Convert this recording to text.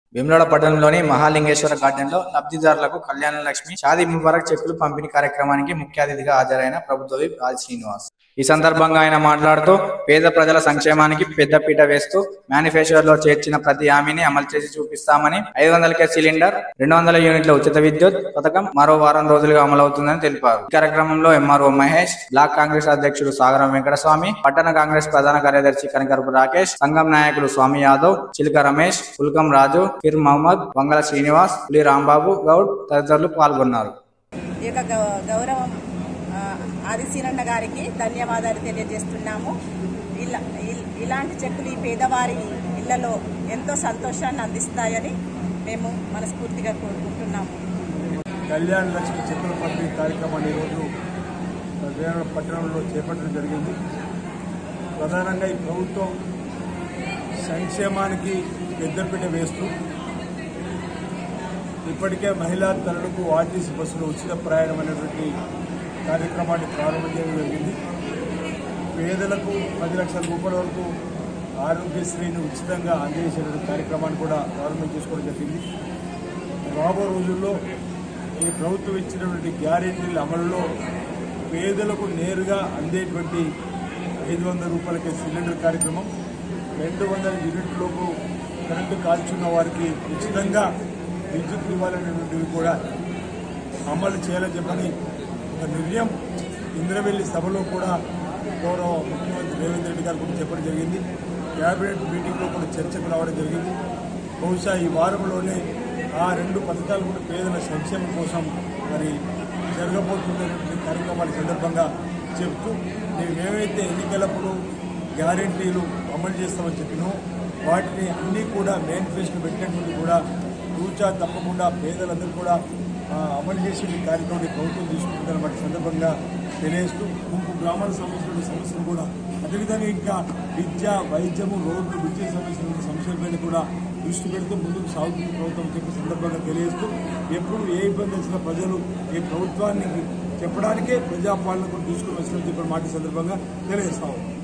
వేములవాడ పట్టణంలోని మహాలింగేశ్వర గార్డెన్ లో లబ్ధిదారులకు కళ్యాణ లక్ష్మి షాదీ ముబారక్ చెక్కులు పంపిణీ కార్యక్రమానికి ముఖ్య అతిథిగా హాజరైన ప్రభుత్వ విప్ ఆది శ్రీనివాస్ ఈ సందర్భంగా ఆయన మాట్లాడుతూ పేద ప్రజల సంక్షేమానికి పెద్దపీట వేస్తూ మేనిఫెస్టోలో చేర్చిన ప్రతి హామీని అమలు చేసి చూపిస్తామని ఐదు వందల కే సిలిండర్ రెండు వందల యూనిట్ల ఉచిత విద్యుత్ పథకం మరో వారం రోజులుగా అమలవుతుందని తెలిపారు ఈ కార్యక్రమంలో ఎంఆర్ఓ మహేష్ బ్లాక్ కాంగ్రెస్ అధ్యక్షుడు సాగరం వెంకటస్వామి పట్టణ కాంగ్రెస్ ప్రధాన కార్యదర్శి కనకరపు రాకేష్ సంఘం నాయకులు స్వామి యాదవ్ చిలుక రమేష్ పుల్కం రాజు ఫిర్ మహమ్మద్ వంగల శ్రీనివాస్ పులి రాంబాబు గౌడ్ తదితరులు పాల్గొన్నారు ఈ యొక్క గౌ- గౌరవం ఆ, ఆదిశీనన్న గారికి ధన్యవాదాలు తెలియజేస్తున్నాము ఇలా ఇల్- ఇలాంటి చెక్కులు ఈ పేదవారి ఇళ్లలో ఎంతో సంతోషాన్ని అందిస్తాయని మేము మనస్ఫూర్తిగా కోరుకుంటున్నాము కళ్యాణ లక్ష్మి చెక్కుల పంపిణీ కార్యక్రమాన్ని ఈరోజు వేరే పట్టణంలో చేపట్టడం జరిగింది ప్రధానంగా ఈ ప్రభుత్వం సంక్షేమానికి పెద్దపీట వేస్తూ ఇప్పటికే మహిళా తల్లులకు ఆర్టీసీ బస్సులో ఉచిత ప్రయాణం అనేటువంటి కార్యక్రమాన్ని ప్రారంభం చేయడం జరిగింది పేదలకు పది లక్షల రూపాయల వరకు ఆరోగ్యశ్రీని ఉచితంగా అందజేసేటువంటి కార్యక్రమాన్ని కూడా ప్రారంభం చేసుకోవడం జరిగింది రాబో రోజుల్లో ఈ ప్రభుత్వం ఇచ్చినటువంటి గ్యారెంటీల అమలులో పేదలకు నేరుగా అందేటువంటి ఐదు వందల రూపాయలకి సిలిండర్ కార్యక్రమం రెండు వందల యూనిట్లోపు కరెంటు కాల్చున్న వారికి ఉచితంగా విద్యుత్ ఇవ్వాలనేటువంటివి కూడా అమలు చేయాలని చెప్పని ఒక నిర్ణయం ఇంద్రవెల్లి సభలో కూడా గౌరవ ముఖ్యమంత్రి రేవంత్ రెడ్డి గారు కూడా చెప్పడం జరిగింది క్యాబినెట్ మీటింగ్లో కూడా చర్చకు రావడం జరిగింది బహుశా ఈ వారంలోనే ఆ రెండు పథకాలు కూడా పేదల సంక్షేమం కోసం మరి జరగబోతున్నటువంటి కార్యక్రమాల సందర్భంగా చెప్తూ మేమేమైతే ఎన్నికలప్పుడు గ్యారెంటీలు అమలు చేస్తామని చెప్పినో వాటిని అన్నీ కూడా మేనిఫెస్టో పెట్టినటువంటి కూడా తూచా తప్పకుండా పేదలందరూ కూడా ఆ, అమలు చేసే ఈ కార్యక్రమాన్ని ప్రభుత్వం తీసుకుంటుందన్న వాటి సందర్భంగా తెలియజేస్తూ ముంపు గ్రామాలకు సంబంధించిన సమస్యలు కూడా అదేవిధంగా ఇంకా విద్య వైద్యము రోడ్లు విద్యుత్ సంబంధించిన సమస్యలపైన కూడా దృష్టి పెడుతూ ముందుకు సాగుతుంది ప్రభుత్వం చెప్పే సందర్భంగా తెలియజేస్తూ ఎప్పుడు ఏ ఇబ్బంది వచ్చినా ప్రజలు ఈ ప్రభుత్వాన్ని చెప్పడానికే ప్రజాపాలన కూడా తీసుకుని వచ్చిన చెప్పిన మాట ఈ సందర్భంగా తెలియజేస్తాము